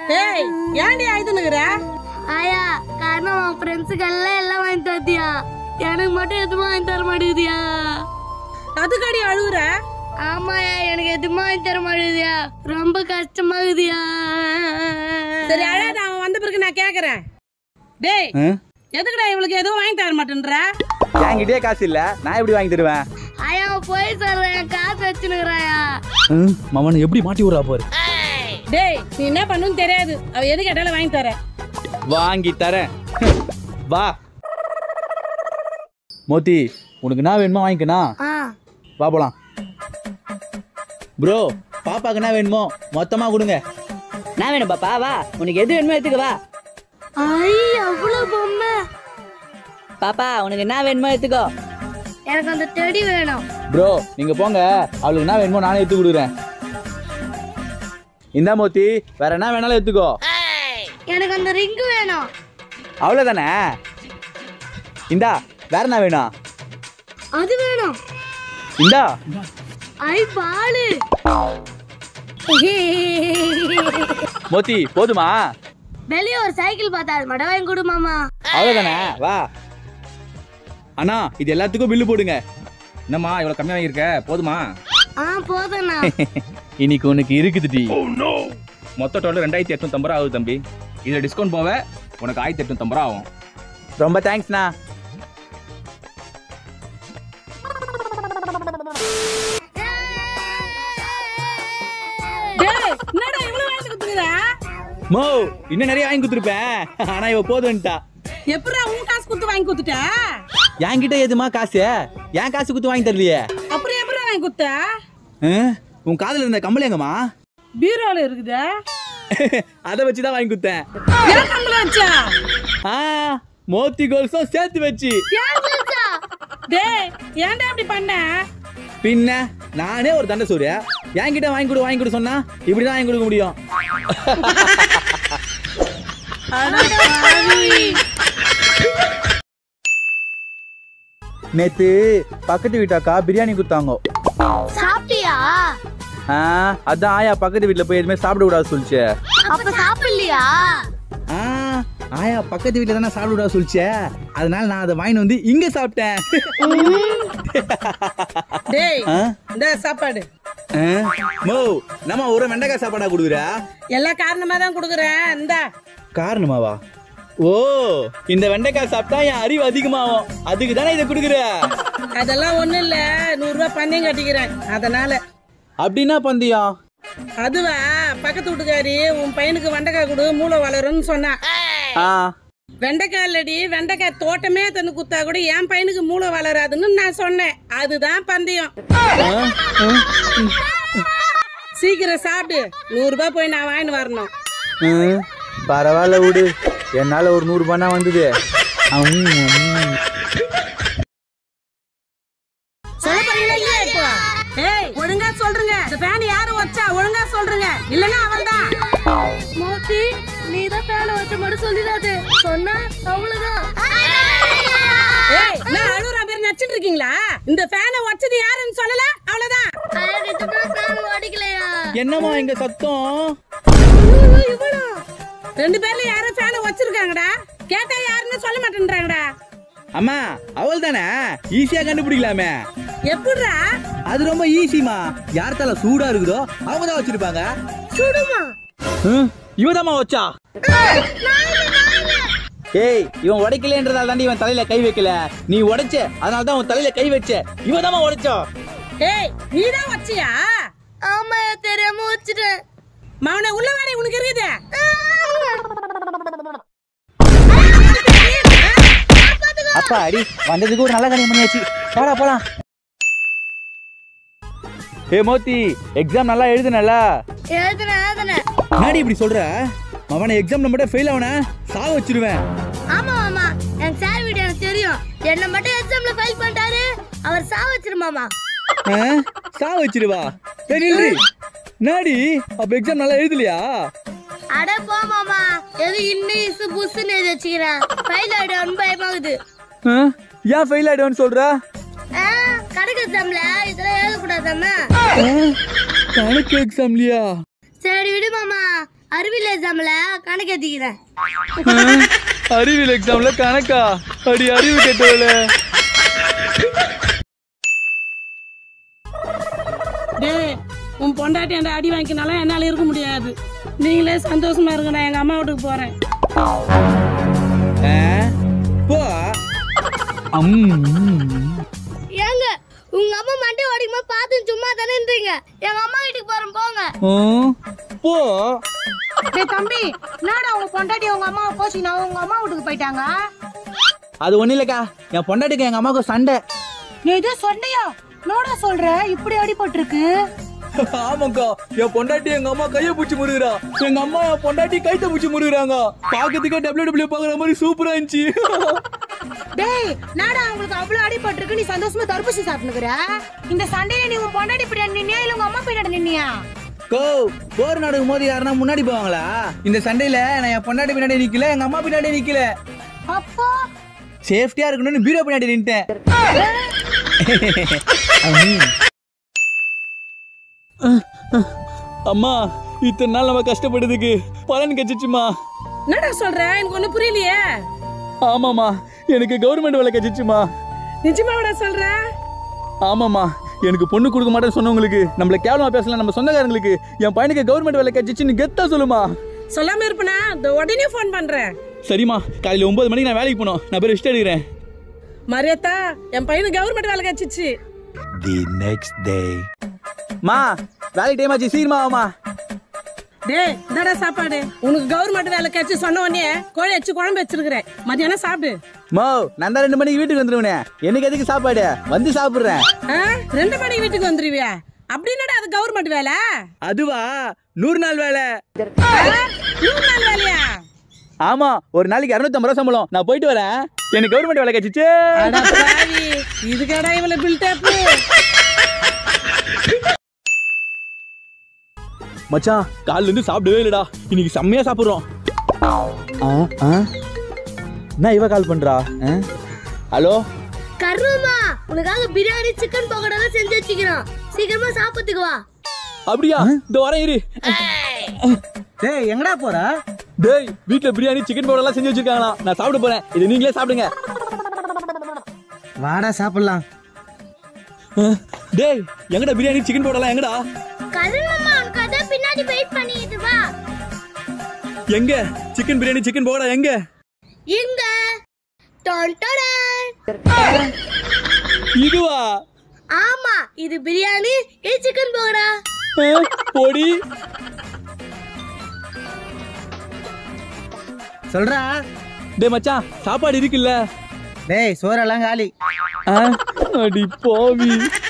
ஏய் ஏன்டி ஆயுதுன்னுக்குற ஆயா காரணம் உன் ஃப்ரெண்ட்ஸுக்கு எல்லாம் எல்லாம் வாங்கி தத்தியா எனக்கு மட்டும் எதுவும் வாங்கி தர மாட்டேங்குதியா அதுக்கடி அழுகுற ஆமாயா எனக்கு எதுவும் வாங்கி தர மாட்டேங்குதியா ரொம்ப கஷ்டமாகுதியா சரி அழாத அவன் வந்த பிறகு நான் கேக்குறேன் டேய் எதுக்குடா இவளுக்கு எதுவும் வாங்கி தர மாட்டேன்ற என்கிட்டயே காசு இல்ல நான் எப்படி வாங்கி தருவேன் ஆயா போய் சொல்றேன் காசு வச்சுனுக்குறாயா மவன் எப்படி மாட்டி விடுறா பாரு டேய் நீ என்ன பண்ணுன்னு தெரியாது அவ எது கேட்டாலும் வாங்கி தர வாங்கி தரேன் வா மோத்தி உனக்கு என்ன வேணுமோ வாங்கிக்கணா ஆ வா போலாம் ப்ரோ பாப்பாக்கு என்ன வேணுமோ மொத்தமா கொடுங்க நான் வேணும் பாப்பா வா உனக்கு எது வேணுமோ எடுத்துக்க வா ஐ அவ்வளவு பொம்மை பாப்பா உனக்கு என்ன வேணுமோ எடுத்துக்கோ எனக்கு அந்த செடி வேணும் ப்ரோ நீங்க போங்க அவளுக்கு என்ன வேணுமோ நானே எடுத்து கொடுக்குறேன் இந்தா மோத்தி வேற என்ன வேணாலும் எடுத்துக்கோ எனக்கு அந்த ரிங்கு வேணும் அவ்வளோதானே இந்தா வேற என்ன வேணும் அது வேணும் இந்தா ஐ பாலு மோத்தி போதுமா வெளியே ஒரு சைக்கிள் பார்த்தா அது மட்டும் வாங்கி கொடு மாமா அவ்வளோதானே வா அண்ணா இது எல்லாத்துக்கும் பில்லு போடுங்க என்னம்மா இவ்வளவு கம்மியா வாங்கியிருக்க போதுமா ஆ போதும்ண்ணா இன்னைக்கு உனக்கு இருக்குது டி மொத்த டோட்டல் ரெண்டாயிரத்தி எட்நூத்தம்பது ரூபா ஆகுது தம்பி இதுல டிஸ்கவுண்ட் போக உனக்கு ஆயிரத்தி எட்நூத்தம்பது ரூபா ஆகும் ரொம்ப தேங்க்ஸ்ண்ணா டேய் என்னடா இவ்வளவு வாங்கி கொடுத்துக்கிற மோ இன்னும் நிறைய வாங்கி கொடுத்துருப்பேன் ஆனா இவ போதுன்ட்டா எப்படா உன் காசு கொடுத்து வாங்கி கொடுத்துட்ட என்கிட்ட எதுமா காசு என் காசு கொடுத்து வாங்கி தரலையே அப்புறம் எப்படா வாங்கி கொடுத்த ஆ? உன் காதுல இருந்த கம்பளி எங்கம்மா பீரோல இருக்குதா அதை வச்சு தான் வாங்கி கொடுத்தேன் ஏன் கம்பள வச்சா ஆ மோத்தி கோல்ஸும் சேர்த்து வச்சு டேய் ஏன்டா அப்படி பண்ண பின்ன நானே ஒரு தண்டை சூரிய என்கிட்ட வாங்கி கொடு வாங்கி கொடு சொன்னா இப்படிதான் வாங்கி கொடுக்க முடியும் நேத்து பக்கத்து வீட்டாக்கா பிரியாணி கொடுத்தாங்க சாப்பிட்டியா ஆ அதான் ஆயா பக்கத்து வீட்ல போய் எதுவுமே சாப்பிட கூடாது சொல்லிச்சு அப்ப சாப்பிடலையா ஆ ஆயா பக்கத்து வீட்ல தானே சாப்பிட கூடாது சொல்லிச்சே அதனால நான் அதை வாங்கிட்டு வந்து இங்க சாப்பிட்டேன் டேய் ஆ? இந்த சாப்பாடு ஆ? மோ நம்ம ஒரு வெண்டைக்காய் சாப்பாடா கொடுக்குறா எல்லா காரணமா தான் கொடுக்குறேன் இந்தா காரணமாவா ஓ இந்த வெண்டைக்காய் சாப்பிட்டா என் அறிவு அதிகமாகும் அதுக்கு தானே இதை கொடுக்குற அதெல்லாம் ஒண்ணும் இல்ல நூறு ரூபாய் பந்தயம் கட்டிக்கிறேன் அதனால அப்படின்னா பந்தயம் அதுவா பக்கத்து வீட்டுக்காரி உன் பையனுக்கு வெண்டைக்காய் கொடு மூளை வளரும்னு சொன்னா ஆ வெண்டைக்காய் இல்லடி வெண்டைக்காய் தோட்டமே தந்து குத்தா கூட என் பையனுக்கு மூளை வளராதுன்னு நான் சொன்னேன் அதுதான் பந்தயம் சீக்கிரம் சாப்பிடு நூறு ரூபாய் போய் நான் வாங்கிட்டு வரணும் ம், பரவாயில்ல விடு என்னால ஒரு நூறு ரூபாய் வந்தது அம், அம். சொல்ல போறீங்களா இல்லையா இப்போ ஏய் ஒழுங்கா சொல்றீங்க இந்த ஃபேன் யாரும் வச்சா ஒழுங்கா சொல்றீங்க இல்லன்னா அவள்தான் மோத்தி நீ தான் பேன வச்ச மட்டும் சொல்லிடாது சொன்னா அவ்வளவுதான் ஏய் நான் அழுகுற பேர் நச்சிட்டு இருக்கீங்களா இந்த ஃபேனை வச்சது யாருன்னு சொல்லல அவ்வளவுதான் பேன் ஓடிக்கலையா என்னம்மா இங்க சத்தம் ரெண்டு பேர்ல யாரும் ஃபேனை வச்சிருக்காங்கடா கேட்டா யாருன்னு சொல்ல மாட்டேன்றாங்கடா அம்மா அவள் தானே ஈஸியா கண்டுபிடிக்கலாமே எப்படிடா அது ரொம்ப ஈஸிமா யார் தலை சூடா இருக்குதோ அவங்க தான் வச்சிருப்பாங்க சுடுமா இவதாம்மா வச்சா ஏய் இவன் உடைக்கலன்றதால தாண்டி இவன் தலையில கை வைக்கல நீ உடைச்ச அதனால தான் உன் தலையில கை வச்ச இவதாம்மா உடைச்சா ஏய் நீதான் வச்சியா ஆமா தெரியாம வச்சுட்டேன் மவனை உள்ள வாடி உனக்கு இருக்குது அப்பா அடி வந்ததுக்கு ஒரு நல்ல காரியம் பண்ணியாச்சு போடா போலாம் ஏ மோத்தி எக்ஸாம் நல்லா எழுதுனல எழுதுனேன் எழுதுனேன் நாடி இப்படி சொல்ற அவனை எக்ஸாம்ல மட்டும் ஃபெயில் ஆவன சாவ வச்சிருவேன் ஆமா மாமா எனக்கு சார் வீடு எனக்கு தெரியும் என்ன மட்டும் எக்ஸாம்ல ஃபைல் பண்ணிட்டாரு அவர் சா வச்சிரு மாமா ஆ? சாவ வச்சிருவா ஏய் நில்றி நாடி அப்ப எக்ஸாம் நல்லா எழுதலையா அட போ மாமா எது இன்னிஸ் புஸ்ன்னு எழுதி வச்சுக்கிறேன் ஃபைல் ஆயிடும் பயமாகுது ஆ? ஏன் ஃபெயில் ஆயிடுவேன்னு சொல்ற ஆ, கணக்கு எக்ஸாம்ல இதெல்லாம் எழுதக்கூடாதாம்மா ஆ? கணக்கு எக்ஸாம்லயா சரி விடு மாமா அறிவியல் எக்ஸாம்ல கணக்கு ஏத்திக்கிறேன் அறிவியல் எக்ஸாம்ல கணக்கா அடி அறிவு கேட்டவள டேய் உன் பொண்டாட்டி அந்த அடி வாங்கினால என்னால இருக்க முடியாது நீங்களே சந்தோஷமா இருங்க நான் எங்க அம்மா வீட்டுக்கு போறேன் போ ஏங்க உங்க அம்மா மண்டை ஓடிக்குமா பார்த்து சும்மா தானே இருந்தீங்க எங்க அம்மா வீட்டுக்கு போறோம் போங்க போ டேய் தம்பி என்னடா உங்க பொண்டாட்டி உங்க அம்மாவை போச்சுனா உங்க அம்மா வீட்டுக்கு போயிட்டாங்க அது ஒண்ணு இல்லக்கா என் பொண்டாட்டிக்கு எங்க அம்மாவுக்கு சண்டை நீ இது சொன்னியா என்னடா சொல்ற இப்படி அடிபட்டிருக்கு ஆமாக்கா என் பொண்டாட்டி எங்க அம்மா கைய பூச்சி முருகுறா எங்க அம்மா என் பொண்டாட்டி கைத்த பூச்சி முருகுறாங்க பாக்கிறதுக்கே டபிள்யூ டபிள்யூ பாக்குற மாதிரி சூப்பரா இருந்துச்சு டேய் நாடா உங்களுக்கு அவ்வளவு அடிபட்டிருக்கு நீ சந்தோஷமா தர்பூசி சாப்பிட்டுக்கிற இந்த சண்டையில நீ உன் பொண்டாட்டி பின்னாடி நின்னியா இல்ல உங்க அம்மா பின்னாடி நின்னியா கோ போர் நடக்கும் போது யாருன்னா முன்னாடி போவாங்களா இந்த சண்டையில நான் என் பொண்டாட்டி பின்னாடி நிக்கல எங்க அம்மா பின்னாடி நிக்கல அப்போ சேஃப்டியா இருக்கணும்னு பீரோ பின்னாடி நின்ட்டேன் அம்மா இத்தனை நாள் நம்ம கஷ்டப்பட்டதுக்கு பலன் கிடைச்சிச்சுமா என்னடா சொல்ற எனக்கு ஒண்ணு புரியலையே ஆமாமா எனக்கு கவர்மெண்ட் வேலை கிடைச்சிச்சுமா நிஜமாவடா சொல்ற ஆமாமா எனக்கு பொண்ணு கொடுக்க மாட்டேன்னு சொன்னவங்களுக்கு நம்மள கேவலமா பேசலாம் நம்ம சொந்தக்காரங்களுக்கு என் பையனுக்கு கவர்மெண்ட் வேலை கிடைச்சிச்சுன்னு கெத்தா சொல்லுமா சொல்லாம இருப்பனா இந்த உடனே ஃபோன் பண்றேன் சரிம்மா காலையில ஒன்பது மணிக்கு நான் வேலைக்கு போனோம் நான் போய் ரெஸ்ட் எடுக்கிறேன் மரியத்தா என் பையனுக்கு கவர்மெண்ட் வேலை கிடைச்சிச்சு The next day. மா வேலைக்கு டைம் ஆச்சு சீக்கிரமா வாமா டேய் இந்தாடா சாப்பாடு உனக்கு கவர்மெண்ட் வேலை கிடைச்சு சொன்ன உடனே கோழி வச்சு குழம்பு வச்சிருக்கிறேன் மத்தியானம் சாப்பிடு மோ நான் தான் ரெண்டு மணிக்கு வீட்டுக்கு வந்துருவேன் எனக்கு எதுக்கு சாப்பாடு வந்து சாப்பிடுறேன் ஆ? ரெண்டு மணிக்கு வீட்டுக்கு வந்துருவியா அப்படின்னடா அது கவர்மெண்ட் வேலை அதுவா நூறு நாள் வேலை ஆ? நூறு நாள் வேலையா ஆமா ஒரு நாளைக்கு இரநூத்தம்பது ரூபா சம்பளம் நான் போயிட்டு வரேன் எனக்கு கவர்மெண்ட் வேலை கிடைச்சிச்சு அட பாவி இதுக்கடா இவ்வளவு பில்டப் மச்சான் காலைல இருந்து சாப்பிடவே இல்லடா இன்னைக்கு செம்மையா சாப்பிடுறோம் என்ன இவ கால் பண்றா ஆ? ஹலோ கர்மமா உனக்காக பிரியாணி சிக்கன் பக்கோடா செஞ்சு வச்சுக்கிறோம் சீக்கிரமா சாப்பிட்டுக்கு வா அப்படியா இந்த வரேன் இரு டேய் எங்கடா போற டேய் வீட்ல பிரியாணி சிக்கன் பவுடர் எல்லாம் செஞ்சு வச்சிருக்காங்களா நான் சாப்பிட போறேன் இது நீங்களே சாப்பிடுங்க வாடா சாப்பிடலாம் டேய் எங்கடா பிரியாணி சிக்கன் பவுடர் எல்லாம் எங்கடா கர்மமா உனக்கு அதான் பின்னாடி வெயிட் பண்ணிட்டு வா எங்க சிக்கன் பிரியாணி சிக்கன் பவுடர் எங்க இங்க டன் டடன். இதுவா ஆமா இது பிரியாணி இது சிக்கன் பக்கோடா ஆ, பொடி சொல்றா டேய் மச்சான் சாப்பாடு இருக்குல்ல டேய் சோறெல்லாம் காலி ஆ, அடி பாவி